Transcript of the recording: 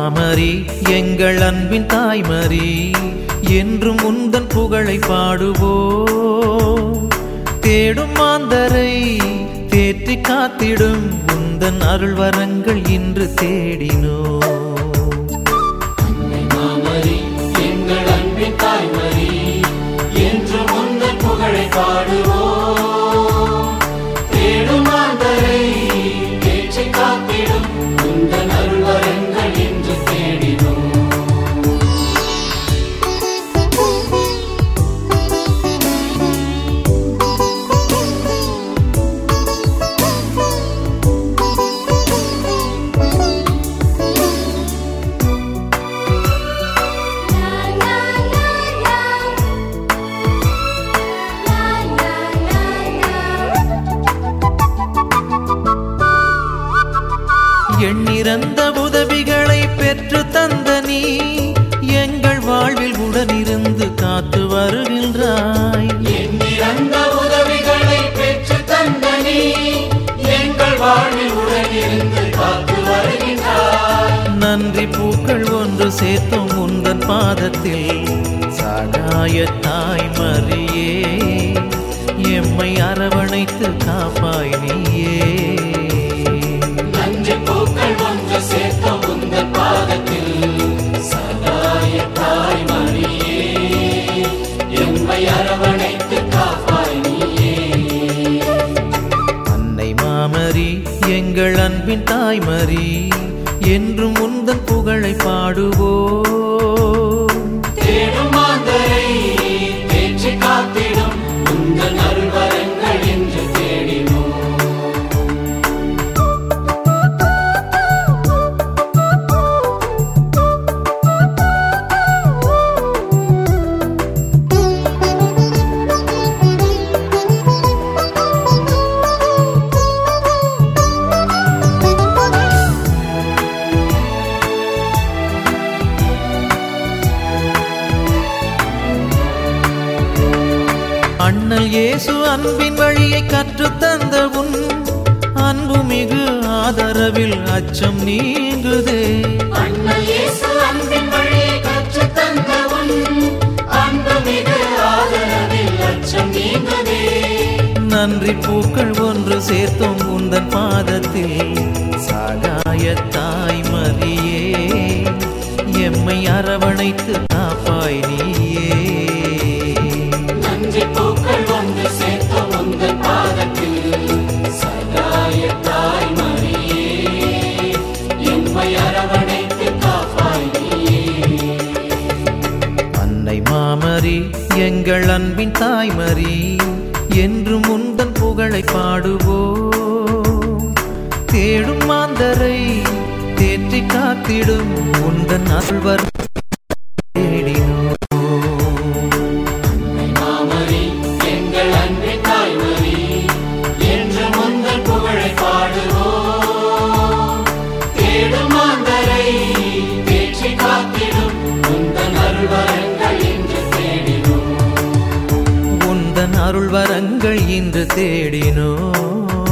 மாமரி எங்கள் அன்பின் தாய்மரி என்றும் உந்தன் புகழை பாடுவோ தேடும் மாந்தரை தேற்றி காத்திடும் உந்தன் அருள் வரங்கள் இன்று தேடினோ மாமரி எங்கள் அன்பின் தாய்மரி என்று முந்தன் புகழை பாடுவோம் தேடும் மாந்தரை ஏற்றி காத்திடும் உந்தன் அருள்வரங்கள் என்று தேடினோம் எண்ணிறந்த உதவிகளை பெற்று தந்த நீ எங்கள் வாழ்வில் உடனிருந்து காத்து வருகின்றாய் எண்ணிறந்த உதவிகளை பெற்று தந்த நீ எங்கள் வாழ்வில் உடனிருந்து காத்து வருகின்றாய் நன்றி பூக்கள் ஒன்று சேர்த்தோம் உந்தன் பாதத்தில் சகாய தாய் மரியே எம்மை அரவணைத்து காப்பாய் நீயே நன்றி பூக்கள் ஒன்று சேர்த்த உந்தன் பாதத்தில் சகாய தாய் மரியே எம்மை அரவணைத்து காப்பாய் நீயே அன்னை மாமரி எங்கள் அன்பின் தாய்மரி என்றும் உந்தன் புகழை பாடுவோம் தேடும் மாந்தரை தேற்றி காத்திடும் உந்தன் அருள்வரங்கள் என்று தேடினோம் அண்ணல் இயேசு அன்பின் வழியை கற்றுத் தந்த உன் அன்பு மிகு ஆதரவில் அச்சம் நீங்குதே அண்ணல் இயேசு அன்பின் வழியை கற்றுத் தந்த உன் அன்பு மிகு ஆதரவில் அச்சம் நீங்குதே நன்றி பூக்கள் ஒன்று சேர்த்தோம் உந்தன் பாதத்தில் சகாய தாய் மரியே எம்மை அரவணைத்து காப்பாய் நீயே நன்றி பூக்கள் ஒன்று சேர்த்த உந்தன் பாதத்தில் சகாய தாய் மரியே எம்மை அரவணைத்து காப்பாய் நீயே அன்னை மாமரி எங்கள் அன்பின் தாய்மரி என்றும் உந்தன் புகழை பாடுவோம் தேடும் மாந்தரை தேற்றி காத்திடும் உந்தன் அருள்வர் தேடினோம் மாமரி எங்கள் அன்பின் தாய்மரி என்று முந்தன் புகழை பாடுவோம் தேடும் மாந்தரை தேற்றி காத்திடும் உந்தன் அருள்வரங்கள் என்று தேடினோம் உந்தன் அருள் வரங்கள் இன்று தேடினோ